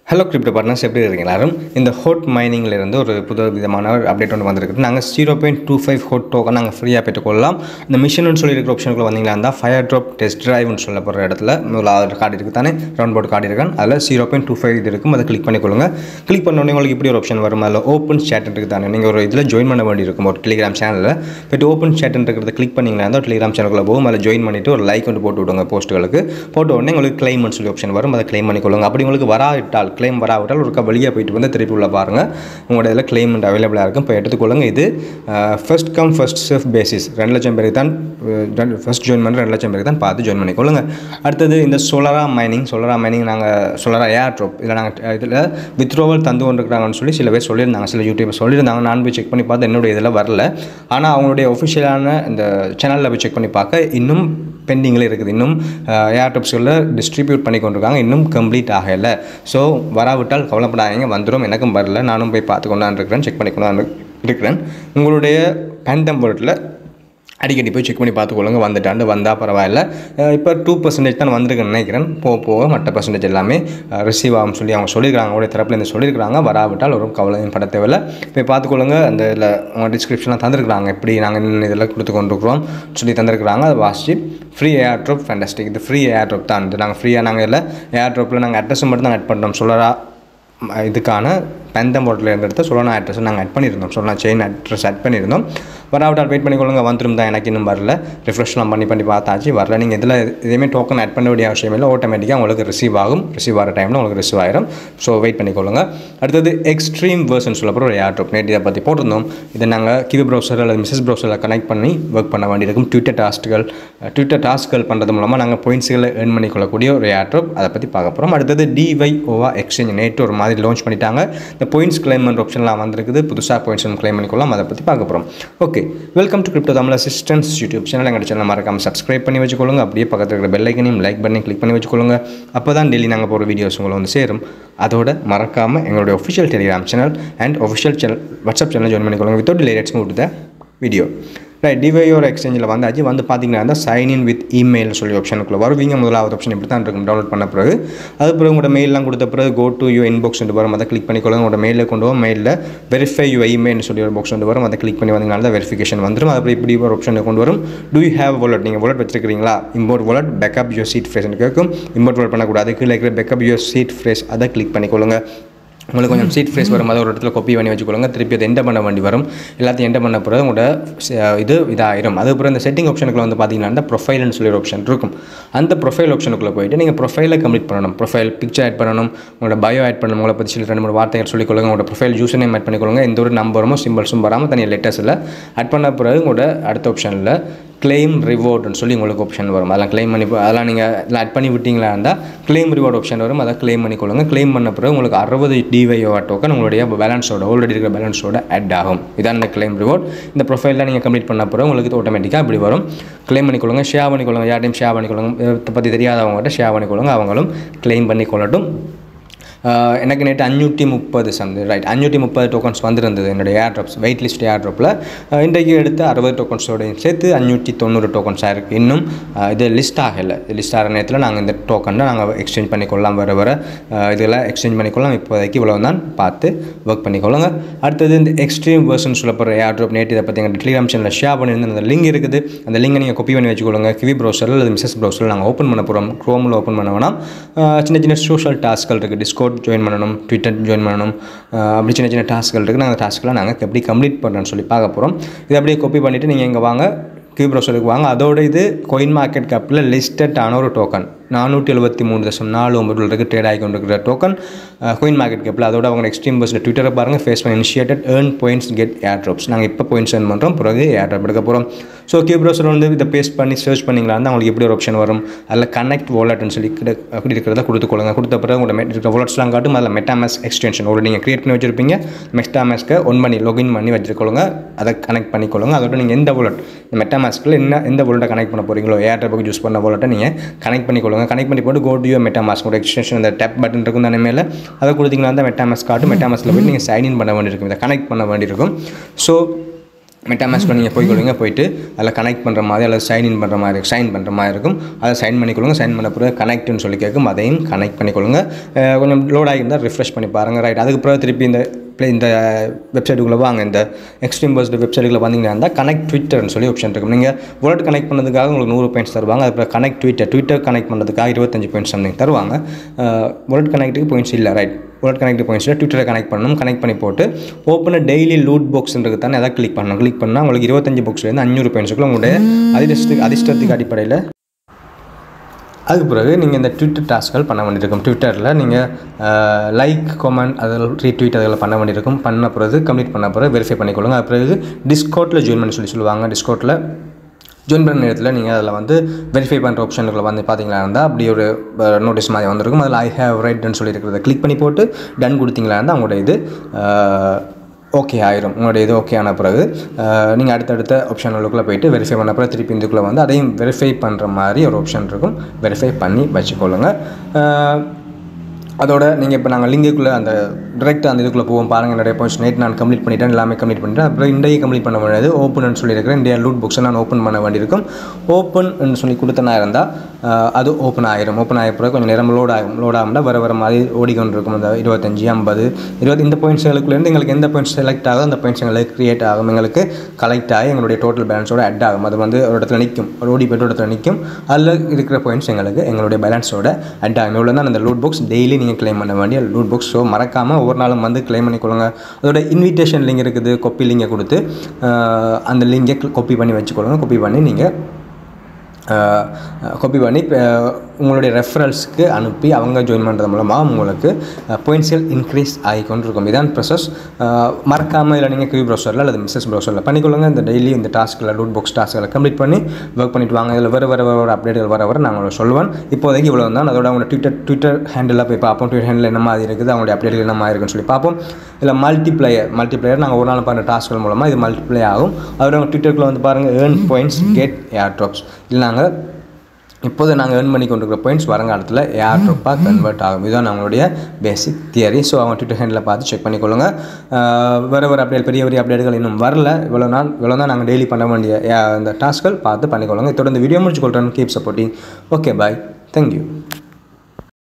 hello crypto partners எப்படி இருக்கீங்க எல்லாரும் இந்த ஹோட் மைனிங்ல இருந்து ஒரு புது விதமான ஒரு அப்டேட் ஒன்று வந்திருக்கு நாங்கள் zero point two five hot token நாங்கள் ஃப்ரீயாக பெற்றுக்கொள்ளலாம் இந்த மிஷின்னு சொல்லி இருக்கிற ஆப்ஷனுக்குள்ள வந்தீங்களா இருந்தால் ஃபயர் ட்ராப் டெஸ்ட் டிரைவ்னு சொல்ல போகிற இடத்துல முதல்ல கார்டு இருக்குது தானே ரவுண்ட் போர்டு கார்டு இருக்கான் அதில் ஜீரோ பாயிண்ட் டூ ஃபைவ் இது இருக்கும் அதை கிளிக் பண்ணிக்கொள்ளுங்க கிளிக் பண்ண உடனே உங்களுக்கு இப்படி ஒரு ஆப்ஷன் வரும் அதில் ஓப்பன் சேட் இருக்குது தானே நீங்கள் ஒரு இதில் ஜாயின் பண்ண வேண்டி இருக்கும் ஒரு டெலிகிராம் சேனலில் போய்ட்டு ஓப்பன் சேட் இருக்கிறத கிளிக் பண்ணிங்களா இருந்தால் டெலிகிராம் சேனலுக்குள்ள போகும் அதில் ஜாயின் பண்ணிவிட்டு ஒரு லைக் வந்து போட்டு விடுங்க போஸ்ட்டுகளுக்கு போட்ட உடனே உங்களுக்கு கிளைம்னு சொல்லி ஆப்ஷன் வரும் அதை கிளைம் பண்ணிக்கொள்ளுங்க அப்படி உங்களுக்கு வராவிட்டால் கிளைம் வராவிட்டால் ஒரு வெளியே போயிட்டு வந்து திருப்பி உள்ள பாருங்கள் உங்களோட இதில் கிளைமெண்ட் அவைலபிளாக இருக்கும் இப்போ எடுத்துக்கொள்ளுங்க இது first come first serve basis ரெண்டு லட்சம் பேருக்கு தான் ஃபர்ஸ்ட் ஜாயின் பண்ண ரெண்டு லட்சம் பேருக்கு தான் பார்த்து ஜாயின் பண்ணிக்கொள்ளுங்க அடுத்தது இந்த சோலரா மைனிங் சோலரா மைனிங் நாங்கள் சோலரா ஏர் ட்ராப் இதில் நாங்கள் இதில் வித்ரோவல் தந்து கொண்டிருக்கிறாங்கன்னு சொல்லி சில பேர் சொல்லியிருந்தாங்க சில யூடியூப் சொல்லியிருந்தாங்க நான் போய் செக் பண்ணி பார்த்து என்னுடைய இதில் வரல ஆனால் அவங்களுடைய ஒஃபிஷியலான இந்த சேனலில் போய் செக் பண்ணி பார்க்க இன்னும் பெண்டிங்கில் இருக்குது இன்னும் ஏர் ட்ராப்ஸ்களில் டிஸ்ட்ரிபியூட் பண்ணி கொண்டிருக்காங்க இன்னும் கம்ப்ளீட் ஆகலை ஸோ வராவிட்டால் கவலைப்படாதீங்க வந்துடும் எனக்கும் வரல நானும் போய் பார்த்து கொண்டாந்து இருக்கிறேன் செக் பண்ணி கொண்டாந்து இருக்கிறேன் உங்களுடைய பேண்டம் போர்ட்டில் அடிக்கடி போய் செக் பண்ணி பார்த்துக்கொள்ளுங்க வந்துட்டாண்டு வந்தால் பரவாயில்ல இப்போ டூ பர்சன்டேஜ் தான் வந்திருக்குன்னு நினைக்கிறேன் போக போக மற்ற பர்சன்டேஜ் எல்லாமே ரிசீவ் ஆகும் சொல்லி அவங்க சொல்லியிருக்காங்க அவங்களுடைய தரப்புலேருந்து சொல்லியிருக்காங்க வராவிட்டால் ஒரு கவலையும் பட தேவையில்ல போய் பார்த்துக்கொள்ளுங்க அந்த இதில் அவங்க டிஸ்கிரிப்ஷனில் தந்திருக்கிறாங்க எப்படி நாங்கள் இன்னும் இதில் கொடுத்து கொண்டிருக்கிறோம் சொல்லி தந்திருக்கிறாங்க அதை வாசிச்சு ஃப்ரீ ஏர் ட்ராப் ஃபேண்டஸ்டிக் இது ஃப்ரீ ஏர் ட்ராப் தான் இது நாங்கள் ஃப்ரீயாக நாங்கள் இல்லை ஏர் ட்ராப்பில் நாங்கள் அட்ரஸ் மட்டும் தான் ஆட் பண்ணுறோம் சொல்லரா இதுக்கான பெந்தம் போர்ட்டில் இருந்த இடத்த சொல்லணும் அட்ரஸ் நாங்கள் ஆட் பண்ணியிருந்தோம் சொல்லணும் செயின் அட்ரஸ் ஆட் பண்ணியிருந்தோம் வராவிட்டால் வெயிட் பண்ணிக்கொள்ளுங்க வந்துடும் தான் எனக்கு இன்னும் வரல ரிஃப்ரெஷ்லாம் பண்ணி பண்ணி பார்த்தாச்சு வரல நீங்கள் இதில் எதுவுமே டோக்கன் ஆட் பண்ண வேண்டிய அவசியம் இல்லை ஆட்டோமேட்டிக்காக உங்களுக்கு ரிசீவ் ஆகும் ரிசீவ் ஆகிற டைமில் உங்களுக்கு ரிசீவ் ஆயிரும் ஸோ வெயிட் பண்ணிக்கொள்ளுங்க அடுத்தது எக்ஸ்ட்ரீம் வேர்ஷன் சொல்ல போகிற ஒரு ஏர் ட்ராப் நேற்று இதை பற்றி போட்டிருந்தோம் இதை நாங்கள் கிவி ப்ரௌசர் அல்லது மிஸ்ஸஸ் ப்ரௌசரில் கனெக்ட் பண்ணி ஒர்க் பண்ண வேண்டியிருக்கும் ட்விட்டர் டாஸ்க்குகள் ட்விட்டர் டாஸ்க்குகள் பண்ணுறது மூலமாக நாங்கள் பாயிண்ட்ஸுகளை ஏர்ன் பண்ணிக்கொள்ளக்கூடிய ஒரு ஏர் ட்ராப் அதை பற்றி பார்க்க போகிறோம் அடுத்தது டிஒய்ஓவா எக்ஸ்சேஞ்ச் நேற்று ஒரு மாதிரி லான்ச் பண்ணிட்டாங்க இந்த பாயிண்ட்ஸ் கிளைம் பண்ணுற ஆப்ஷன்லாம் வந்திருக்குது புதுசாக பாயிண்ட்ஸ் கிளைம் பண்ணிக்கொள்ளலாம் அதை பற்றி பார்க்க போகிறோம் okay welcome to crypto Tamil assistance YouTube channel எங்கள் சேனல் மறக்காமல் சப்ஸ்கிரைப் பண்ணி வச்சுக்கொள்ளுங்க அப்படியே பக்கத்தில் இருக்கிற பெல் ஐக்கனையும் லைக் பண்ணி கிளிக் பண்ணி வச்சுக்கொள்ளுங்க அப்போ தான் டெய்லி நாங்கள் போகிற வீடியோஸ் உங்களை வந்து சேரும் அதோட மறக்காமல் எங்களுடைய official Telegram channel and official channel WhatsApp channel join பண்ணிக்கொள்ளுங்க without delay let's move to the video right டிவையோர் எக்ஸ்சேஞ்சில் வந்தாச்சு வந்து பார்த்தீங்கன்னா அந்த சைன் இன் வித் இமெயில் சொல்லி ஆப்ஷனுக்குள்ள வருவீங்க முதலாவது ஆப்ஷன் இப்படி தான் இருக்கும் டவுன்லோட் பண்ண பிறகு அது பிறகு உங்களோட மெயிலெலாம் கொடுத்த பிறகு கோ டு யூ இன்பாக்ஸ் வந்து வரும் அதை கிளிக் பண்ணிக்கொள்ளுங்க உங்களோட மெயிலில் கொண்டு வரும் மெயிலில் வெரிஃபை யூ இமெயில் சொல்லி ஒரு பாக்ஸ் வந்து வரும் அதை கிளிக் பண்ணி வந்தீங்கன்னா தான் வெரிஃபிகேஷன் வந்துடும் அது இப்படி ஒரு ஆப்ஷன் கொண்டு வரும் டூ யூ ஹேவ் வாலெட் நீங்கள் வாலெட் வச்சிருக்கீங்களா import wallet backup your seed ஃப்ரேஸ்னு கேட்கும் இம்போர்ட் வாலெட் பண்ணக்கூடாது கீழே இருக்கிற பேக்கப் யூர் சீட் ஃப்ரேஸ் அதை கிளிக் பண்ணிக்கொள்ளுங்க உங்களுக்கு கொஞ்சம் சீட் ஃப்ரேஸ் வரும் அதை ஒரு இடத்துல காப்பி பண்ணி வச்சுக்கொள்ளுங்க திருப்பி அதை என்டர் பண்ண வேண்டி வரும் எல்லாத்தையும் என்டர் பண்ண பிறகு உங்களோட இது இதாயிரும் அதுக்கப்புறம் இந்த செட்டிங் ஆப்ஷனுக்குள்ள வந்து பார்த்தீங்கன்னா அந்த ப்ரொஃபைல்னு சொல்லி ஒரு ஆப்ஷன் இருக்கும் அந்த ப்ரொஃபைல் ஆப்ஷனுக்குள்ளே போயிட்டு நீங்கள் ப்ரொஃபைலை கம்ப்ளீட் பண்ணணும் ப்ரொஃபைல் பிக்சர் ஆட் பண்ணணும் உங்களோட பயோ ஆட் பண்ணணும் உங்களை பற்றி சில ரெண்டு மூணு வார்த்தைகள் சொல்லிக்கொள்ளுங்க உங்களோட ப்ரொஃபைல் யூசர் நேம் ஆட் பண்ணிக்கொள்ளுங்க எந்த ஒரு நம்பரும் சிம்பிள்ஸும் வராமல் தனியாக லெட்டர்ஸில் ஆட் பண்ண பிறகு உங்களோட அடுத்த ஆப்ஷனில் கிளைம் ரிவார்டுன்னு சொல்லி உங்களுக்கு ஆப்ஷன் வரும் அதெல்லாம் கிளைம் பண்ணி அதெல்லாம் நீங்கள் இதில் ஆட் பண்ணி விட்டீங்களா இருந்தால் கிளைம் ரிவார்டு ஆப்ஷன் வரும் அதை கிளைம் பண்ணிக்கொள்ளுங்க கிளைம் பண்ண பிறகு உங்களுக்கு அறுபது டிவைஓ டோக்கன் உங்களுடைய பேலன்ஸோட ஆல்ரெடி இருக்கிற பேலன்ஸோட ஆட் ஆகும் இதான் இந்த கிளைம் ரிவார்ட் இந்த ப்ரொஃபைலில் நீங்கள் கம்ப்ளீட் பண்ண பிறகு உங்களுக்கு ஆட்டோமேட்டிக்காக இப்படி வரும் கிளைம் பண்ணிக்கொள்ளுங்க ஷேர் பண்ணிக்கொள்ளுங்க யார்ட்டையும் ஷேர் பண்ணிக்கொள்ளுங்க இதை பற்றி தெரியாதவங்ககிட்ட ஷேர் பண்ணிக்கொள்ளுங்க அவங்களும் கிளைம் பண்ணிக்கொள்ளட்டும் எனக்கு நேற்று அஞ்சூற்றி முப்பது சந்து ரைட் அஞ்சூற்றி முப்பது டோக்கன்ஸ் வந்திருந்தது என்னுடைய ஏர் ட்ராப்ஸ் வெயிட் லிஸ்ட் ஏர் ட்ராப்பில் இன்றைக்கு எடுத்து அறுபது டோக்கன்ஸோடையும் சேர்த்து அஞ்சூற்றி தொண்ணூறு டோக்கன்ஸாக இருக்குது இன்னும் இது லிஸ்ட் ஆகலை லிஸ்ட் ஆகிற நேரத்தில் நாங்கள் இந்த டோக்கனை நாங்கள் எக்ஸ்சேஞ்ச் பண்ணிக்கொள்ளலாம் வர வர இதில் எக்ஸ்சேஞ்ச் பண்ணிக்கொள்ளலாம் இப்போதைக்கு இவ்வளோ தான் பார்த்து ஒர்க் பண்ணிக்கொள்ளுங்க அடுத்தது இந்த எக்ஸ்ட்ரீம் வேர்ஷன் சொல்ல போகிற ஏர் ட்ராப் நேற்று இதை பற்றி எங்கள் டெலிகிராம் சேனலில் ஷேர் பண்ணியிருந்த அந்த லிங்க் இருக்குது அந்த லிங்கை நீங்கள் காப்பி பண்ணி வச்சுக்கொள்ளுங்க கிவி ப்ரௌசரில் அல்லது மிஸ்ஸஸ் ப்ரௌசரில் நாங்கள் ஓப்பன் பண்ண போகிறோம் க்ரோமில் ஓப்பன் பண்ண வேணாம் சின்ன சின்ன சோஷியல் டாஸ்க்கள் இருக்குது டிஸ்கோ டிஸ்கோட் ஜாயின் பண்ணணும் ட்விட்டர் ஜாயின் பண்ணணும் அப்படி சின்ன சின்ன டாஸ்க்கள் இருக்குது நாங்கள் டாஸ்க்கெலாம் நாங்கள் எப்படி கம்ப்ளீட் பண்ணுறோன்னு சொல்லி பார்க்க போகிறோம் இதை அப்படியே காப்பி பண்ணிவிட்டு நீங்கள் இங்கே வாங்க கியூ ப்ரௌசருக்கு வாங்க அதோட இது கோயின் மார்க்கெட் கேப்பில் லிஸ்டட் ஆன ஒரு டோக்கன் நானூற்றி எழுபத்தி மூணு தசம் நாலு ஒம்பது இருக்குது ட்ரேட் ஆகி கொண்டிருக்கிற டோக்கன் கோயின் மார்க்கெட் கேப்பில் அதோட அவங்க எக்ஸ்ட்ரீம் பஸ்ஸில் ட்விட்டரை பாருங்கள் ஃபேஸ் பண்ண initiated earn points get airdrops நாங்கள் இப்போ பாயிண்ட்ஸ் ஏர்ன் பண்ணுறோம் பிறகு ஏர் ட்ராப் எடுக்க போகிறோம் ஸோ கியூ ப்ரௌசர் வந்து இதை பேஸ்ட் பண்ணி சர்ச் பண்ணிங்களா இருந்தால் உங்களுக்கு எப்படி ஒரு ஆப்ஷன் வரும் அதில் கனெக்ட் வாலெட்னு சொல்லி அப்படி இருக்கிறத கொடுத்துக்கொள்ளுங்க கொடுத்த பிறகு உங்களோட இருக்கிற வாலெட்ஸ்லாம் காட்டும் அதில் மெட்டாமேஸ் எக்ஸ்டென்ஷன் ஒரு நீங்கள் க்ரியேட் பண்ணி வச்சிருப்பீங்க மெட்டாமேஸ்க்கு ஒன் பண்ணி லாகின் பண்ணி வச்சுருக்கொள்ளுங்க அதை கனெக்ட் பண்ணிக்கொள்ளுங்க அதோட நீங்கள் எந்த வாலெட் இந்த மெட்டாமேஸ்க்கில் என்ன எந்த வாலெட்டை கனெக்ட் பண்ண போகிறீங்களோ ஏர் ட்ராப்புக்கு யூஸ் பண்ண வாலெட்டை நீங்கள் கனெக்ட் பண்ணிக்கொள்ளுங்க கனெக்ட் பண்ணி போட்டு கோடியோ மெட்டாமாஸ் ஒரு எக்ஸ்டென்ஷன் அந்த டேப் பட்டன் இருக்கும் தானே மேலே அதை கொடுத்தீங்கன்னா தான் மெட்டாமாஸ் காட்டும் மெட்டாமாஸில் போய் நீங்கள் சைன் இன் பண்ண வேண்டியிருக்கும் இதை கனெக்ட் பண்ண வேண்டியிருக்கும் ஸோ மெட்டாமேஸ்கில் நீங்கள் போய்க்கொள்வீங்க போயிட்டு அதில் கனெக்ட் பண்ணுற மாதிரி அல்லது சைன் இன் பண்ணுற மாதிரி சைன் பண்ணுற மாதிரி இருக்கும் அதை சைன் பண்ணிக்கொள்ளுங்க சைன் பண்ண பிறகு கனெக்ட்னு சொல்லி கேட்கும் அதையும் கனெக்ட் பண்ணிக்கொள்ளுங்க அஹ் கொஞ்சம் லோட் ஆகியிருந்தால் ரிஃப்ரெஷ் பண்ணி பாருங்கள் ரைட் அதுக்கு பிறகு திருப்பி இந்த ப்ளே இந்த வெப்சைட்டுக்குள்ளே வாங்க இந்த எக்ஸ்ட்ரீம் பர்ஸ்ட் வெப்சைட்டுக்குள்ள வந்தீங்கன்னா இருந்தால் கனெக்ட் ட்விட்டர்னு சொல்லி ஆப்ஷன் இருக்கும் நீங்கள் wallet கனெக்ட் பண்ணதுக்காக உங்களுக்கு நூறு பாயிண்ட்ஸ் தருவாங்க அதுக்கப்புறம் கனெக்ட் ட்விட்டர் ட்விட்டர் கனெக்ட் பண்ணுறதுக்காக இருபத்தஞ்சு பாயிண்ட்ஸ் சம்திங் தருவாங்க wallet கனெக்ட்டுக்கு பாயிண்ட்ஸ் இல்லை ரைட் wallet கனெக்ட் பாயிண்ட்ஸில் ட்விட்டரை கனெக்ட் பண்ணணும் கனெக்ட் பண்ணி போட்டு ஓப்பன் டெய்லி லூட் பாக்ஸ்ன்றது தானே எதாவது கிளிக் பண்ணணும் கிளிக் பண்ணால் உங்களுக்கு இருபத்தஞ்சு பாக்ஸ்லேருந்து அஞ்சூறு பாயிண்ட்ஸுக்குள்ள உங்களுடைய அதிர்ஷ்ட அதிர்ஷ்டத்துக்கு அடிப்படையில் அதுக்கு பிறகு நீங்கள் இந்த ட்விட்டர் டாஸ்க்கள் பண்ண வேண்டியிருக்கும் ட்விட்டரில் நீங்கள் லைக் கமெண்ட் அதில் ரீட்வீட் அதில் பண்ண வேண்டியிருக்கும் பண்ண பிறகு கம்ப்ளீட் பண்ண பிறகு வெரிஃபை பண்ணிக்கொள்ளுங்க அது பிறகு டிஸ்கோட்டில் ஜாயின் பண்ண சொல்லி சொல்லுவாங்க டிஸ்கோட்டில் ஜாயின் பண்ண நேரத்தில் நீங்கள் அதில் வந்து வெரிஃபை பண்ணுற ஆப்ஷனுக்குள்ள வந்து பார்த்தீங்களா இருந்தால் அப்படி ஒரு நோட்டீஸ் மாதிரி வந்திருக்கும் அதில் ஐ ஹேவ் ரைட்னு சொல்லி இருக்கிறத கிளிக் பண்ணி போட்டு டன் கொடுத்தீங்களா இருந்தால் உங்களோட இது ஓகே ஆயிரும் உங்களுடைய இது ஓகே ஆன பிறகு நீங்கள் அடுத்தடுத்த ஆப்ஷனுக்குள்ளே போயிட்டு வெரிஃபை பண்ண பிறகு திருப்பி இதுக்குள்ளே வந்து அதையும் வெரிஃபை பண்ணுற மாதிரி ஒரு ஆப்ஷன் இருக்கும் வெரிஃபை பண்ணி வச்சுக்கொள்ளுங்க அஹ், அதோட நீங்கள் இப்போ நாங்கள் லிங்குக்குள்ளே அந்த டிரெக்டாக அந்த இதுக்குள்ளே போவோம் பாருங்கள் நிறைய பாயிண்ட்ஸ் நைட் நான் கம்ப்ளீட் பண்ணிட்டேன் எல்லாமே கம்ப்ளீட் பண்ணிட்டேன் அப்புறம் இண்டையே கம்ப்ளீட் பண்ண வேண்டியது ஓப்பன் சொல்லியிருக்கிறேன் இந்தியா லூட் புக்ஸை நான் ஓப்பன் பண்ண வேண்டியிருக்கும் ஓப்பன் சொல்லி கொடுத்தனா இருந்தால் ஆஹ், அது ஓப்பன் ஆயிரும் ஓப்பன் ஆகிய பிறகு கொஞ்சம் நேரம் லோட் ஆகும் லோட் ஆகும்னா வர வர மாதிரி ஓடிக்கொண்டு இருக்கும் அந்த இருபத்தஞ்சி ஐம்பது இருபது இந்த பாயிண்ட்ஸ்களுக்குலேருந்து எங்களுக்கு எந்த பாயிண்ட்ஸ் செலக்ட் ஆகும் அந்த பாயிண்ட்ஸ் எங்களுக்கு கிரியேட் ஆகும் எங்களுக்கு கலெக்ட் ஆகி எங்களுடைய டோட்டல் பேலன்ஸோட அட் ஆகும் அது வந்து ஒரு இடத்துல நிற்கும் ஒரு ஓடி போய்ட்டு ஒரு இடத்துல நிற்கும் அதில் இருக்கிற பாயிண்ட்ஸ் எங்களுக்கு எங்களுடைய பேலன்ஸோட அட் ஆகும் இவ்வளோ தான் அந்த லூட் பாக்ஸ் டெய்லி நீங்கள் கிளைம் பண்ண வேண்டிய லூட் பாக்ஸ் ஸோ மறக்காமல் ஒவ்வொரு நாளும் வந்து கிளைம் பண்ணிக்கொள்ளுங்க அதோட இன்விடேஷன் லிங்க் இருக்குது கொப்பி லிங்கை கொடுத்து ஆஹ், அந்த லிங்கை கொப்பி பண்ணி வச்சுக்கொள்ளுங்க கொப்பி பண்ணி நீங்கள் காப்பி பண்ணி இப்போ உங்களுடைய ரெஃபரல்ஸ்க்கு அனுப்பி அவங்க ஜாயின் பண்ணுறது மூலமாக உங்களுக்கு பாயிண்ட்ஸ்கள் இன்க்ரீஸ் ஆகிக்கொண்டு இருக்கும் இதான் ப்ரொசஸ் மறக்காமல் இல்லை நீங்கள் கியூ ப்ரௌசரில் அல்லது மிஸ்ஸஸ் ப்ரௌசரில் பண்ணிக்கொள்ளுங்க இந்த டெய்லி இந்த டாஸ்க்கில் லூட் பாக்ஸ் டாஸ்க்களை கம்ப்ளீட் பண்ணி ஒர்க் பண்ணிட்டு வாங்க இதில் வர வர வர அப்டேட்டுகள் வர வர நான் உங்களுக்கு சொல்லுவேன் இப்போதைக்கு இவ்வளோ தான் அதோட அவங்க ட்விட்டர் ட்விட்டர் ஹேண்டில் போய் பார்ப்போம் ட்விட்டர் ஹேண்டில் என்ன மாதிரி இருக்குது அவங்களுடைய அப்டேட்டுகள் என்ன மாதிரி இருக்குன்னு சொல்லி பார்ப்போம் இதில் மல்டிப்ளையர் மல்டிப்ளையர் நாங்கள் ஒரு நாள் பண்ணுற டாஸ்க்கள் மூலமாக இது மல்டிப்ளை ஆகும் அதோட அவங்க ட்விட்டருக்குள்ள வந்து பாருங்கள் earn points get airdrops இல்லை நாங்கள் இப்போது நாங்கள் ஏர்ன் பண்ணி கொண்டிருக்கிற பாயிண்ட்ஸ் வருங்காலத்தில் ஏர் ட்ராப்பாக கன்வெர்ட் ஆகும் இதுதான் நம்மளுடைய பேசிக் தியரி ஸோ அவங்க ட்விட்டர் ஹேண்டில் பார்த்து செக் பண்ணிக்கொள்ளுங்க ஆஹ் வேறு வேறு அப்டேட் பெரிய பெரிய அப்டேட்டுகள் இன்னும் வரல இவ்வளோ நாள் இவ்வளோ தான் நாங்கள் டெய்லி பண்ண வேண்டிய ஆஹ் இந்த டாஸ்க்கள் பார்த்து பண்ணிக்கொள்ளுங்க தொடர்ந்து வீடியோ முடிச்சு கொள்கிறேன் keep supporting okay bye thank you